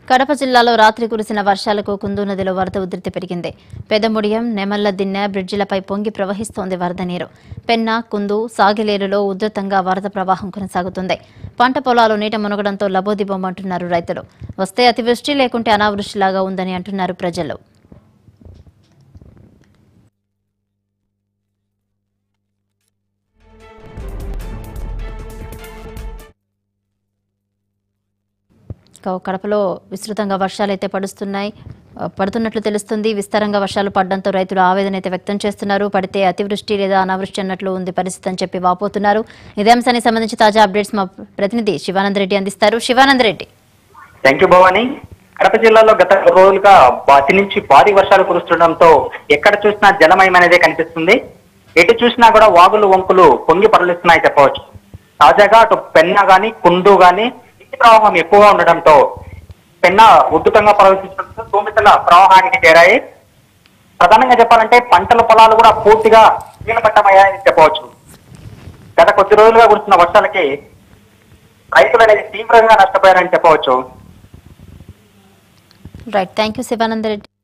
కడప జిల్లాలో రాత్రి కురిసిన వర్షాలకు కుందు నదిలో వరద ఉధృతి పెరిగింది పెదముడియం నెమళ్ల దిన్నె బ్రిడ్జిలపై పొంగి ప్రవహిస్తోంది వరద నీరు పెన్న కుందు సాగిలేరులో ఉధృతంగా వరద ప్రవాహం కొనసాగుతుంది పంట పొలాలు నీట మునగడంతో లబోదిబోమంటున్నారు రైతులు వస్తే అతివృష్టి లేకుంటే అనావృష్టిలాగా ఉందని అంటున్నారు ప్రజలు క- కడపలో విస్తృతంగా వర్షాలు అయితే పడుస్తున్నాయి ఆ, పడుతున్నట్లు తెలుస్తుంది విస్తారంగా వర్షాలు పడడంతో రైతులు ఆవేదన అయితే వ్యక్తం చేస్తున్నారు పడితే అతివృష్టి లేదా అనావృష్టి అన్నట్లు ఉంది పరిస్థితి అని చెప్పి వాపోతున్నారు ఇదే అంశానికి సంబంధించి తాజా అప్డేట్స్ మా ప్రతినిధి శివానంద్ రెడ్డి అందిస్తారు శివానంద్ రెడ్డి థ్యాంక్ యూ భవాని కడప జిల్లాలో గత రెండు రోజులుగా బాతి నుంచి భారీ వర్షాలు కురుస్తుండడంతో ఎక్కడ చూసినా జలమయం అనేదే కనిపిస్తుంది ఎటు చూసినా కూడా వాగులు వంకులు పొంగి పరలిస్తున్నాయి చెప్పవచ్చు తాజాగా అటు పెన్నా గాని కుండు గాని నీటి ప్రవాహం ఎక్కువగా ఉండడంతో పెన్నా ఉద్ధృతంగా ప్రవహించడంతో తూమితల ప్రవాహానికి చేరాయి ప్రధానంగా చెప్పాలంటే పంటల పొలాలు కూడా పూర్తిగా నీలమట్టమయ్యాయని చెప్పవచ్చు గత కొద్ది రోజులుగా కురుస్తున్న వర్షాలకి రైతులు అనేది తీవ్రంగా నష్టపోయారని చెప్పవచ్చు right thank you Shivanand Reddy